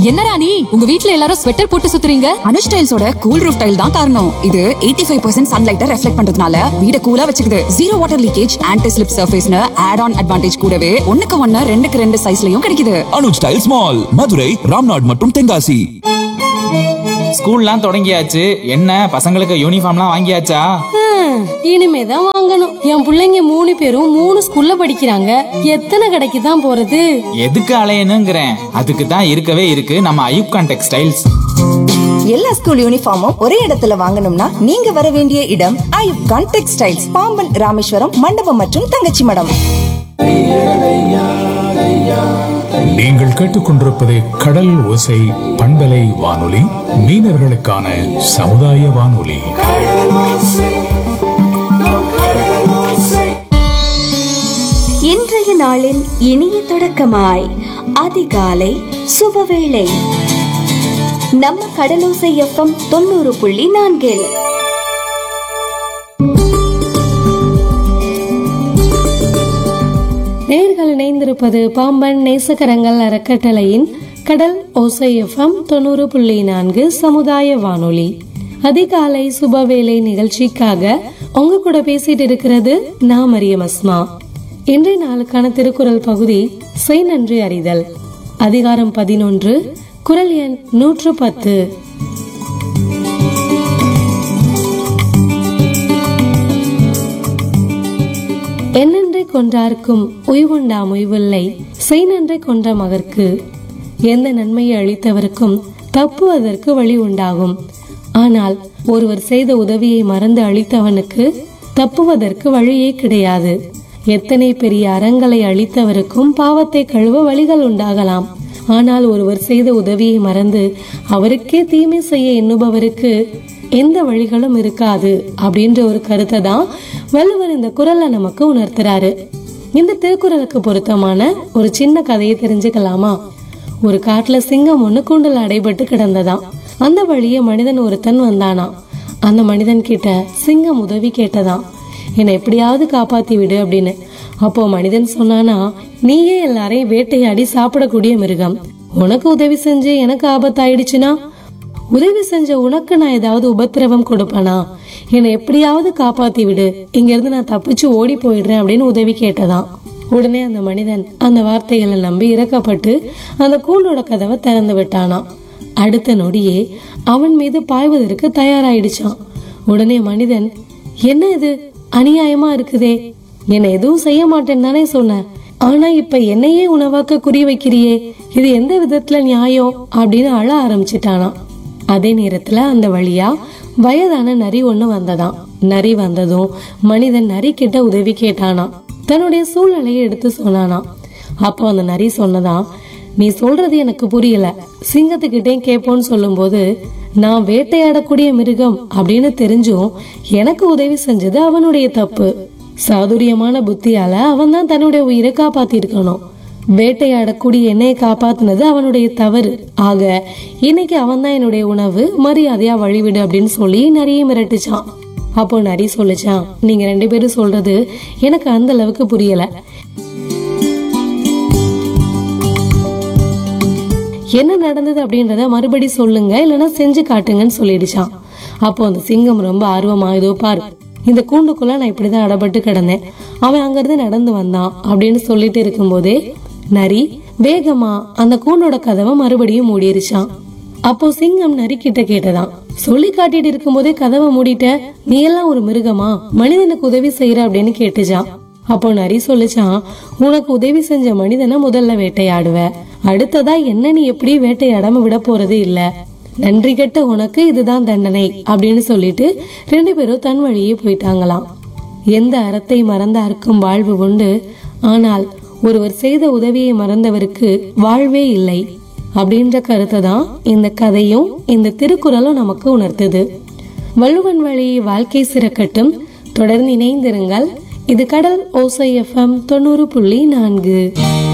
என்ன ராணி உங்க வீட்ல எல்லாரும் ஸ்வெட்டர் போட்டு சுத்துறீங்க அனுஷ் டைல்ஸோட கூல் ரூஃப் டைல் தான் காரணம் இது 85% ஃபைவ் பர்சன்ட் சன்லைட்டை ரெஃப்ளெக்ட் பண்றதுனால வீட கூலா வச்சுக்குது zero water leakage anti slip சர்ஃபேஸ்னு ஆட் ஆன் அட்வான்டேஜ் கூடவே ஒண்ணுக்கு ஒண்ணு ரெண்டுக்கு ரெண்டு சைஸ்லயும் கிடைக்குது அனுஜ் ஸ்டைல்ஸ் மால் மதுரை ராம்நாட் மற்றும் தென்காசி ஸ்கூல்லாம் தொடங்கியாச்சு என்ன பசங்களுக்கு யூனிஃபார்ம்லாம் வாங்கியாச்சா ஹம், இனிமேதான் வாங்கணும் என் புள்ளைங்க மூணு பேரும் மூணு ஸ்கூல்ல படிக்கிறாங்க எத்தனை கடைக்கு தான் போறது எதுக்கு அலையணுங்கிறேன் அதுக்கு தான் இருக்கவே இருக்கு நம்ம ஐயூப் கான் டெக்ஸ்டைல்ஸ் எல்லா ஸ்கூல் யூனிஃபார்மும் ஒரே இடத்துல வாங்கணும்னா நீங்க வர வேண்டிய இடம் ஐயூப் கான் டெக்ஸ்டைல்ஸ் பாம்பன் ராமேஸ்வரம் மண்டபம் மற்றும் தங்கச்சி மடம் நீங்கள் கேட்டுக்கொண்டிருப்பது கடல் ஓசை பண்பலை வானொலி மீனவர்களுக்கான சமுதாய வானொலி இன்றைய நாளின் இனிய தொடக்கமாய் அதிகாலை சுபவேளை நம்ம கடலோசை எஃப்எம் தொண்ணூறு புள்ளி நான்கில் நேர்கள் இணைந்திருப்பது பாம்பன் நேசக்கரங்கள் அறக்கட்டளையின் கடல் ஓசை எஃப்எம் தொண்ணூறு புள்ளி நான்கு சமுதாய வானொலி அதிகாலை சுபவேளை நிகழ்ச்சிக்காக உங்க கூட பேசிட்டு இருக்கிறது நான் மரியம் அஸ்மா இன்றைய நாளுக்கான திருக்குறள் பகுதி செய் நன்றி அறிதல் அதிகாரம் பதினொன்று குரல் எண் நூற்று பத்து என்னென்றை கொன்றார்க்கும் உய்வுண்டாம் உய்வில்லை செய் நன்றை கொன்ற மகற்கு எந்த நன்மையை அளித்தவருக்கும் தப்புவதற்கு வழி உண்டாகும் ஆனால் ஒருவர் செய்த உதவியை மறந்து அளித்தவனுக்கு தப்புவதற்கு வழியே கிடையாது எத்தனை பெரிய அறங்களை அளித்தவருக்கும் பாவத்தை கழுவ வழிகள் உண்டாகலாம் ஆனால் ஒருவர் செய்த உதவியை மறந்து அவருக்கே தீமை செய்ய எண்ணுபவருக்கு எந்த வழிகளும் இருக்காது அப்படின்ற ஒரு கருத்தை தான் வள்ளுவர் இந்த குரல்ல நமக்கு உணர்த்துறாரு இந்த திருக்குறளுக்கு பொருத்தமான ஒரு சின்ன கதையை தெரிஞ்சுக்கலாமா ஒரு காட்டுல சிங்கம் ஒண்ணு கூண்டில் அடைபட்டு கிடந்ததாம் அந்த வழியே மனிதன் ஒருத்தன் வந்தானாம் அந்த மனிதன் கிட்ட சிங்கம் உதவி கேட்டதாம் என்னை எப்படியாவது காப்பாத்தி விடு அப்படின்னு அப்போ மனிதன் சொன்னானா நீயே எல்லாரையும் வேட்டையாடி சாப்பிடக்கூடிய மிருகம் உனக்கு உதவி செஞ்சு எனக்கு ஆபத்தாயிடுச்சுன்னா உதவி செஞ்ச உனக்கு நான் ஏதாவது உபத்திரவம் கொடுப்பனா என்னை எப்படியாவது காப்பாத்தி விடு இங்க இருந்து நான் தப்பிச்சு ஓடி போயிடுறேன் அப்படின்னு உதவி கேட்டதாம் உடனே அந்த மனிதன் அந்த வார்த்தைகளை நம்பி இறக்கப்பட்டு அந்த கூண்டோட கதவை திறந்து விட்டானாம் அடுத்த நொடியே அவன் மீது பாய்வதற்கு தயாராயிடுச்சான் உடனே மனிதன் என்ன இது அநியாயமா இருக்குதே என்னை எதுவும் செய்ய மாட்டேன்னு தானே சொன்ன ஆனா இப்ப என்னையே உணவாக்க குறி வைக்கிறியே இது எந்த விதத்துல நியாயம் அப்படின்னு அழ ஆரம்பிச்சிட்டானாம் அதே நேரத்துல அந்த வழியா வயதான நரி ஒண்ணு வந்ததாம் நரி வந்ததும் மனிதன் நரி கிட்ட உதவி கேட்டானாம் தன்னுடைய சூழ்நிலையை எடுத்து சொன்னானாம் அப்போ அந்த நரி சொன்னதாம் நீ சொல்றது எனக்கு புரியல சிங்கத்துக்கிட்டே கேட்போன்னு சொல்லும்போது நான் வேட்டையாடக்கூடிய மிருகம் அப்படின்னு தெரிஞ்சும் எனக்கு உதவி செஞ்சது அவனுடைய தப்பு சாதுரியமான புத்தியால அவன் தான் தன்னுடைய உயிரை காப்பாத்திருக்கணும் வேட்டையாடக்கூடிய என்னைய காப்பாத்துனது அவனுடைய தவறு ஆக இன்னைக்கு அவன் தான் என்னுடைய உணவு மரியாதையா வழிவிடு அப்படின்னு சொல்லி நிறைய மிரட்டுச்சான் அப்போ நரி சொல்லுச்சான் நீங்க ரெண்டு பேரும் சொல்றது எனக்கு அந்த அளவுக்கு புரியல என்ன நடந்தது அப்படின்றத மறுபடி சொல்லுங்க இல்லைன்னா செஞ்சு காட்டுங்கன்னு சொல்லிடுச்சான் அப்போ அந்த சிங்கம் ரொம்ப ஆர்வமா இதோ பாரு இந்த கூண்டுக்குள்ள நான் இப்படிதான் அடப்பட்டு கிடந்தேன் அவன் அங்கிருந்து நடந்து வந்தான் அப்படின்னு சொல்லிட்டு இருக்கும்போதே நரி வேகமா அந்த கூண்டோட கதவை மறுபடியும் மூடிருச்சான் அப்போ சிங்கம் நரி கிட்ட கேட்டதாம் சொல்லி காட்டிட்டு இருக்கும்போதே கதவை மூடிட்ட நீ எல்லாம் ஒரு மிருகமா மனிதனுக்கு உதவி செய்யற அப்படின்னு கேட்டுச்சான் அப்போ நரி சொல்லுச்சான் உனக்கு உதவி செஞ்ச மனிதனை முதல்ல வேட்டையாடுவ அடுத்ததா என்ன நீ எப்படி வேட்டையாடாம விட போறது இல்ல நன்றி கெட்ட உனக்கு இதுதான் தண்டனை அப்படின்னு சொல்லிட்டு ரெண்டு பேரும் தன் வழியே போயிட்டாங்களாம் எந்த அறத்தை மறந்தார்க்கும் வாழ்வு உண்டு ஆனால் ஒருவர் செய்த உதவியை மறந்தவருக்கு வாழ்வே இல்லை அப்படின்ற கருத்தை தான் இந்த கதையும் இந்த திருக்குறளும் நமக்கு உணர்த்துது வள்ளுவன் வழி வாழ்க்கை சிறக்கட்டும் தொடர்ந்து இணைந்திருங்கள் இது கடல் ஓசை எஃப்எம் தொண்ணூறு புள்ளி நான்கு